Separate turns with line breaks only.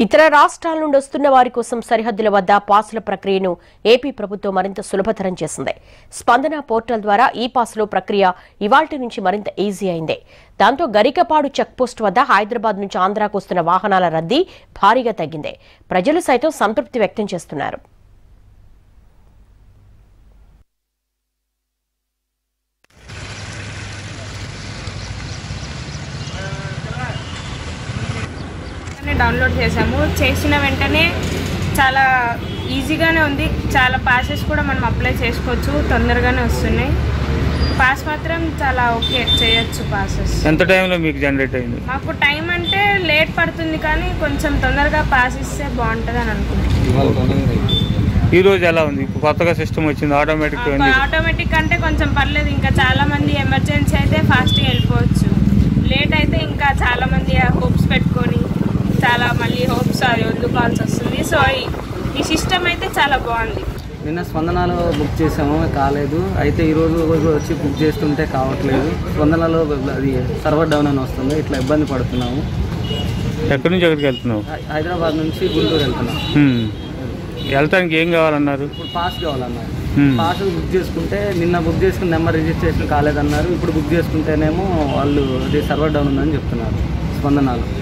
ఇతర రాష్ట్రాల నుండి వస్తున్న వారి కోసం సరిహద్దుల వద్ద పాసుల ప్రక్రియను ఏపీ ప్రభుత్వం మరింత సులభతరం చేసింది స్పందన పోర్టల్ ద్వారా ఈ పాసుల ప్రక్రియ ఇవాల్టి నుంచి మరింత ఈజీ అయింది దాంతో గరికపాడు చెక్పోస్ట్ వద్ద హైదరాబాద్ నుంచి ఆంధ్రాకు వస్తున్న వాహనాల రద్దీ భారీగా తగ్గింది ప్రజలు సైతం సంతృప్తి వ్యక్తం చేస్తున్నారు
వెంటనే డౌన్లోడ్ చేసాము చేసిన వెంటనే చాలా ఈజీగానే ఉంది చాలా పాసెస్ కూడా మనం అప్లై చేసుకోవచ్చు తొందరగానే వస్తున్నాయి పాస్ మాత్రం చాలా ఓకే చేయొచ్చు పాసెస్
ఎంత టైంలో మీకు జనరేట్ అయింది
మాకు టైం అంటే లేట్ పడుతుంది కానీ కొంచెం తొందరగా పాస్ ఇస్తే బాగుంటుంది అని అనుకుంటున్నాను
ఈ రోజు ఎలా ఉంది ఇప్పుడు కొత్తగా సిస్టమ్ వచ్చింది ఆటోమేటిక్ అయింది
ఆటోమేటిక్ అంటే కొంచెం పర్లేదు ఇంకా చాలా మంది ఎమర్జెన్సీ అయితే ఫాస్ట్గా వెళ్ళిపోవచ్చు లేట్ అయితే ఇంకా చాలా మంది హోప్స్ పెట్టుకొని చాలా మళ్ళీ హోప్స్ అది వదులుకోవాల్సి వస్తుంది సో ఈ- ఈ సిస్టమ్ అయితే చాలా బాగుంది
నిన్న స్పందనలో బుక్ చేసాము కాలేదు అయితే ఈ రోజు వచ్చి బుక్ చేస్తుంటే కావట్లేదు స్పందనలో అది సర్వర్ డౌన్ అని వస్తుంది ఇట్లా ఇబ్బంది పడుతున్నాము
ఎక్కడి నుంచి ఎక్కడికి వెళ్తున్నావు
హై- హైదరాబాద్ నుంచి గుంటూరు వెళ్తున్నాం
హ్మ్. వెళ్తానికి ఏం కావాలన్నారు
ఇప్పుడు పాస్ కావాలన్నారు
హ్మ్.
పాస్ బుక్ చేసుకుంటే నిన్న బుక్ చేసుకున్న నెంబర్ రిజిస్ట్రేషన్ కాలేదన్నారు ఇప్పుడు బుక్ చేసుకుంటేనేమో వాళ్ళు అది సర్వర్ డౌన్ ఉందని చెప్తున్నారు స్పందనలో